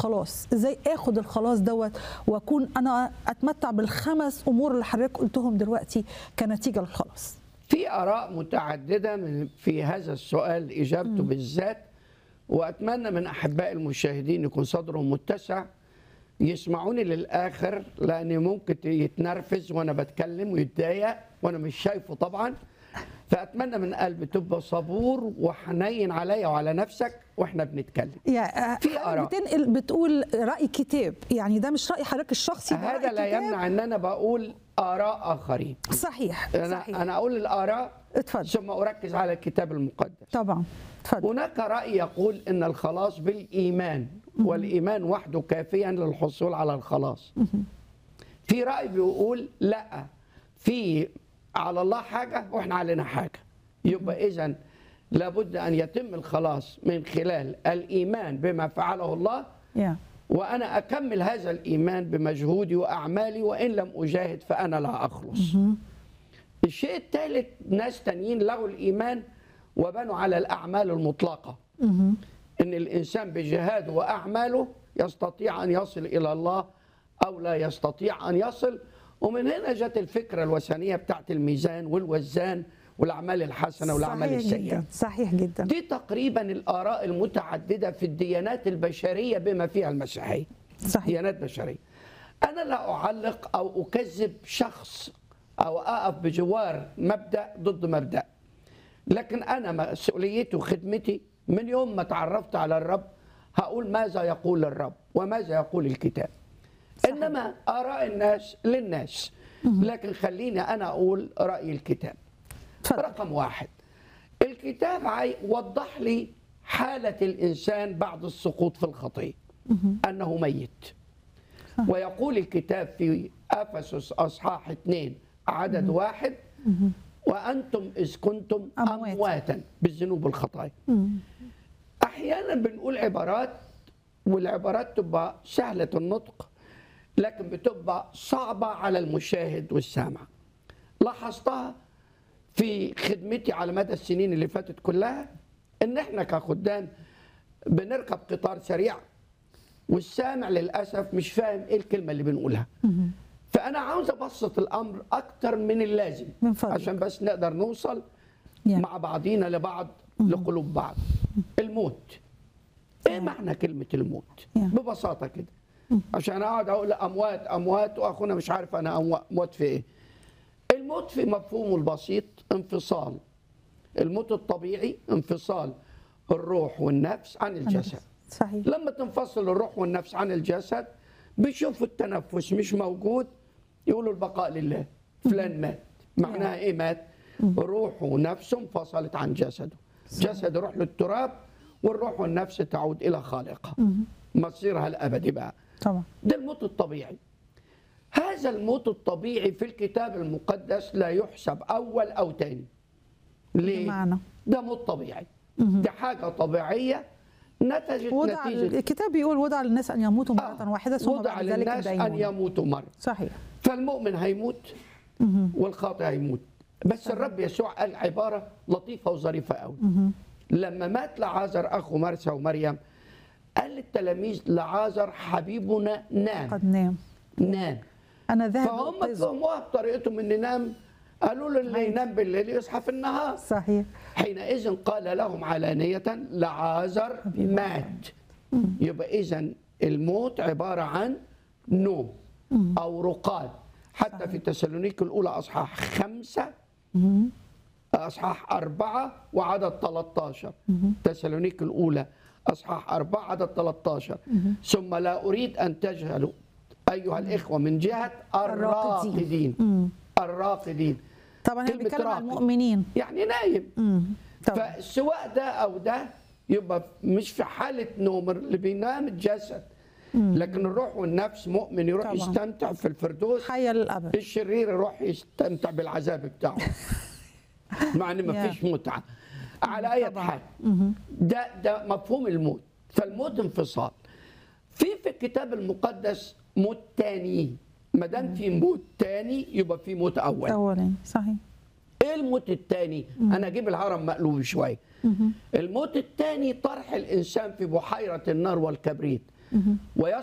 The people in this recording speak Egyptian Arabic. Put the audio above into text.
الخلاص ازاي اخد الخلاص دوت واكون انا اتمتع بالخمس امور اللي حضرتك قلتهم دلوقتي كنتيجه للخلاص في آراء متعددة من في هذا السؤال إجابته بالذات وأتمنى من أحباء المشاهدين يكون صدرهم متسع يسمعوني للآخر لأن ممكن يتنرفز وأنا بتكلم ويتضايق وأنا مش شايفه طبعا فأتمنى من قلبي تبقى صبور وحنين عليا وعلى نفسك وإحنا بنتكلم يعني في حضرتك آراء. بتنقل بتقول راي كتاب يعني ده مش راي حضرتك الشخصي ده هذا رأي لا كتاب. يمنع أن أنا بقول آراء آخرين صحيح أنا صحيح أنا أقول الآراء اتفضل ثم أركز على الكتاب المقدس طبعا اتفضل هناك رأي يقول أن الخلاص بالإيمان والإيمان وحده كافيا للحصول على الخلاص في رأي بيقول لا في على الله حاجة وإحنا علينا حاجة يبقى إذا لابد أن يتم الخلاص من خلال الإيمان بما فعله الله يا وأنا أكمل هذا الإيمان بمجهودي وأعمالي وإن لم أجاهد فأنا لا أخلص الشيء الثالث ناس تانيين لغوا الإيمان وبنوا على الأعمال المطلقة إن الإنسان بجهاده وأعماله يستطيع أن يصل إلى الله أو لا يستطيع أن يصل ومن هنا جت الفكرة الوثنية بتاعت الميزان والوزان والأعمال الحسنة والأعمال صحيح السيئة جدا صحيح جدا دي تقريبا الآراء المتعددة في الديانات البشرية بما فيها المسيحية صحيح ديانات بشرية أنا لا أعلق أو أكذب شخص أو أقف بجوار مبدأ ضد مبدأ لكن أنا مسؤوليتي وخدمتي من يوم ما تعرفت على الرب هقول ماذا يقول الرب وماذا يقول الكتاب صحيح. إنما آراء الناس للناس لكن خليني أنا أقول رأي الكتاب اتفضل رقم واحد الكتاب عاي- وضح لي حالة الإنسان بعد السقوط في الخطية أنه ميت ويقول الكتاب في أفسس أصحاح اثنين عدد واحد وأنتم إذ كنتم أموات. أمواتا بالذنوب والخطايا أحيانا بنقول عبارات والعبارات تبقى سهلة النطق لكن بتبقى صعبة على المشاهد والسامع لاحظتها في خدمتي على مدى السنين اللي فاتت كلها ان احنا كخدام بنركب قطار سريع والسامع للاسف مش فاهم ايه الكلمه اللي بنقولها فانا عاوز ابسط الامر اكتر من اللازم من فضلك. عشان بس نقدر نوصل يا. مع بعضينا لبعض لقلوب بعض الموت ايه معنى كلمه الموت يا. ببساطه كده عشان اقعد اقول اموات اموات واخونا مش عارف انا أموا- اموات في ايه الموت في مفهومه البسيط انفصال الموت الطبيعي انفصال الروح والنفس عن الجسد صحيح لما تنفصل الروح والنفس عن الجسد بيشوفوا التنفس مش موجود يقولوا البقاء لله فلان مات معناها ايه مات روحه ونفسه انفصلت عن جسده جسد يروح للتراب والروح والنفس تعود الى خالقها مصيرها الابدي بقى طبعا ده الموت الطبيعي هذا الموت الطبيعي في الكتاب المقدس لا يحسب اول او تاني ليه بمعنى ده موت طبيعي دي حاجه طبيعيه نتجت وضع نتيجه الكتاب بيقول وضع للناس ان يموتوا مره آه، واحده ثم وضع بعد ذلك للناس ان الدينونة. يموتوا مره صحيح فالمؤمن هيموت والخاطئ هيموت بس الرب يسوع قال عباره لطيفه وظريفه قوي لما مات لعازر اخو مرسى ومريم قال للتلاميذ لعازر حبيبنا نام قد نام نام انا ذاهب فهم أنقذه. فهموها بطريقتهم ان نام قالوا له اللي ينام بالليل يصحى في النهار صحيح حينئذ قال لهم علانية لعازر مات يبقى إذا الموت عبارة عن نوم أو رقاد حتى في تسالونيك الأولى أصحاح خمسة أصحاح أربعة وعدد 13 تسالونيك الأولى أصحاح أربعة عدد 13 ثم لا أريد أن تجهلوا أيها الإخوة من جهة الراقدين. الراقدين الراقدين طبعا هي كلمة بيتكلم عن راقد. المؤمنين يعني نايم امم طبعا فسواء ده او ده يبقى مش في حاله نوم اللي بينام الجسد لكن الروح والنفس مؤمن يروح طبعا. يستمتع في الفردوس حيا للابد الشرير يروح يستمتع بالعذاب بتاعه مع ان ما يا. فيش متعه على اي طبعا. حال ده ده مفهوم الموت فالموت انفصال في في الكتاب المقدس موت تاني ما دام في موت تاني يبقى في موت اول اولا صحيح ايه الموت الثاني انا اجيب الهرم مقلوب شويه الموت الثاني طرح الانسان في بحيره النار والكبريت ويص